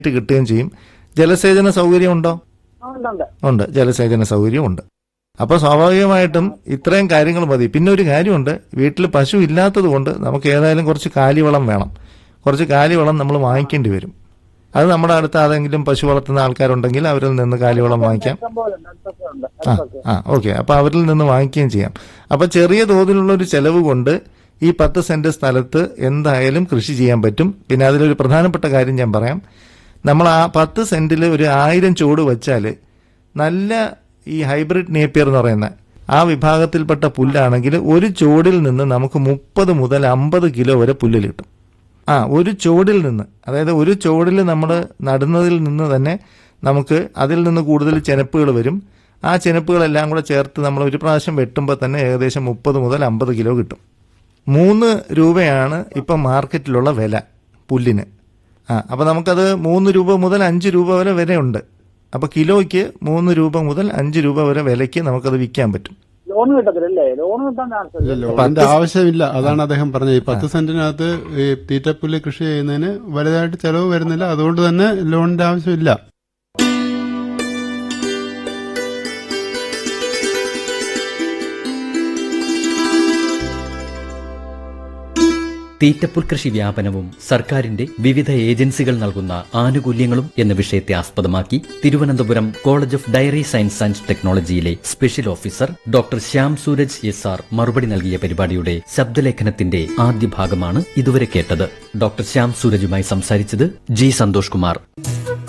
ഇട്ട് കിട്ടുകയും ചെയ്യും ജലസേചന സൗകര്യം ഉണ്ടോ ആ, ഉണ്ട് ഉണ്ട് ഉണ്ട് ജലസേചന സൗകര്യം ഉണ്ട് അപ്പൊ സ്വാഭാവികമായിട്ടും ഇത്രയും കാര്യങ്ങൾ മതി പിന്നെ ഒരു കാര്യമുണ്ട് വീട്ടിൽ പശു ഇല്ലാത്തത് കൊണ്ട് നമുക്ക് ഏതായാലും കുറച്ച് കാലിവളം വേണം കുറച്ച് കാലിവളം നമ്മൾ വാങ്ങിക്കേണ്ടി വരും അത് നമ്മുടെ അടുത്ത് ആരെങ്കിലും പശു വളർത്തുന്ന ആൾക്കാരുണ്ടെങ്കിൽ അവരിൽ നിന്ന് കാലിവളം വാങ്ങിക്കാം ഇഷ്ടം പോലെ ഉണ്ട് അടുത്തൊക്കെ ഉണ്ട് ആ അടുത്തൊക്കെ ആ ഓക്കെ അപ്പൊ അവരിൽ നിന്ന് വാങ്ങിക്കുകയും ചെയ്യാം അപ്പൊ ചെറിയ തോതിലുള്ള ഒരു ചെലവ് കൊണ്ട് ഈ പത്ത് സെന്റ് സ്ഥലത്ത് എന്തായാലും കൃഷി ചെയ്യാൻ പറ്റും പിന്നെ അതിലൊരു പ്രധാനപ്പെട്ട കാര്യം ഞാൻ പറയാം നമ്മൾ ആ പത്ത് സെന്റിൽ ഒരു ആയിരം ചുവട് വെച്ചാൽ നല്ല ഈ ഹൈബ്രിഡ് നേപ്പിയർ എന്ന് പറയുന്ന ആ വിഭാഗത്തിൽപ്പെട്ട പുല്ലാണെങ്കിൽ ഒരു ചുവടിൽ നിന്ന് നമുക്ക് മുപ്പത് മുതൽ അമ്പത് കിലോ വരെ പുല്ല് കിട്ടും ആ ഒരു ചുവടിൽ നിന്ന് അതായത് ഒരു ചുവടിൽ നമ്മൾ നടുന്നതിൽ നിന്ന് തന്നെ നമുക്ക് അതിൽ നിന്ന് കൂടുതൽ ചെനപ്പുകൾ വരും ആ ചെനപ്പുകളെല്ലാം കൂടെ ചേർത്ത് നമ്മൾ ഒരു പ്രാവശ്യം വെട്ടുമ്പോൾ തന്നെ ഏകദേശം മുപ്പത് മുതൽ അമ്പത് കിലോ കിട്ടും മൂന്ന് രൂപയാണ് ഇപ്പം മാർക്കറ്റിലുള്ള വില പുല്ലിന് ആ അപ്പം നമുക്കത് മൂന്ന് രൂപ മുതൽ അഞ്ച് രൂപ വരെ വിലയുണ്ട് അപ്പോൾ കിലോയ്ക്ക് മൂന്ന് രൂപ മുതൽ അഞ്ച് രൂപ വരെ വിലയ്ക്ക് നമുക്കത് വിൽക്കാൻ പറ്റും ലോൺ കിട്ടത്തില്ലല്ലേ ലോൺ കിട്ടാൻ ചാൻസ് ഇല്ല ലോണിന്റെ ആവശ്യമില്ല അതാണ് അദ്ദേഹം പറഞ്ഞത് ഈ പത്ത് സെന്റിനകത്ത് ഈ തീറ്റപ്പുല്ല് കൃഷി ചെയ്യുന്നതിന് വലുതായിട്ട് ചെലവ് വരുന്നില്ല അതുകൊണ്ട് തന്നെ ലോണിന്റെ ആവശ്യമില്ല തീറ്റപ്പുൽ കൃഷി വ്യാപനവും സർക്കാരിന്റെ വിവിധ ഏജൻസികൾ നൽകുന്ന ആനുകൂല്യങ്ങളും എന്ന വിഷയത്തെ ആസ്പദമാക്കി Thiruvananthapuram college of dairy science and ടെക്നോളജിയിലെ special officer doctor Shyam Sooraj S R മറുപടി നൽകിയ പരിപാടിയുടെ ശബ്ദലേഖനത്തിന്റെ ആദ്യ ഭാഗമാണ് ഇതുവരെ കേട്ടത് ഡോക്ടർ ശ്യാം സൂരജുമായി സംസാരിച്ചത് ജി സന്തോഷ് കുമാർ